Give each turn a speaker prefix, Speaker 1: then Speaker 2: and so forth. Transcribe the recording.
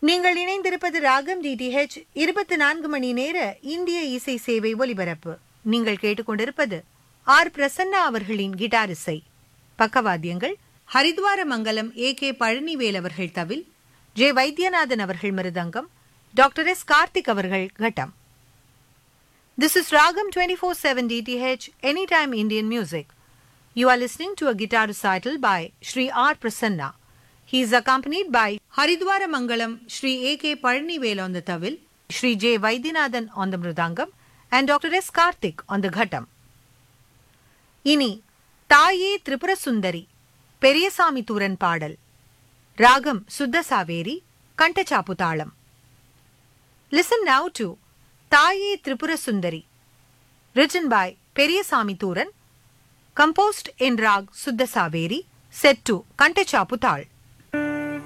Speaker 1: நீங்கள் இணைந்திருப்பது ராகம் டிடிஹெச் இருபத்தி நான்கு மணி நேர இந்திய இசை சேவை ஒலிபரப்பு நீங்கள் கேட்டுக்கொண்டிருப்பது ஆர் பிரசன்னா அவர்களின் கிட்டார் இசை பக்கவாத்தியங்கள் ஹரித்வார மங்கலம் ஏ கே பழனிவேல் அவர்கள் தவில் ஜே வைத்தியநாதன் அவர்கள் மிருதங்கம் டாக்டர் எஸ் கார்த்திக் அவர்கள் கட்டம் This is Ragam 24/7 DTH Anytime Indian Music. You are listening to a guitar recital by Sri R. Prasanna. He is accompanied by Haridwara Mangalam Sri A. K. Parnivel on the tawil, Sri J. Vaidyanathan on the mridangam, and Dr. S. Karthik on the ghatam. இனி தாயே திரிபுர சுந்தரி பெரியசாமி தூரன் பாடல் ராகம் சுத்த சாவேரி கண்டச்சாப்பு தாளம் listen now to தாயே Tripura Sundari written by Periyasamy Thooran composed in rag Suddha Saveri, set to Kantachapu Tal.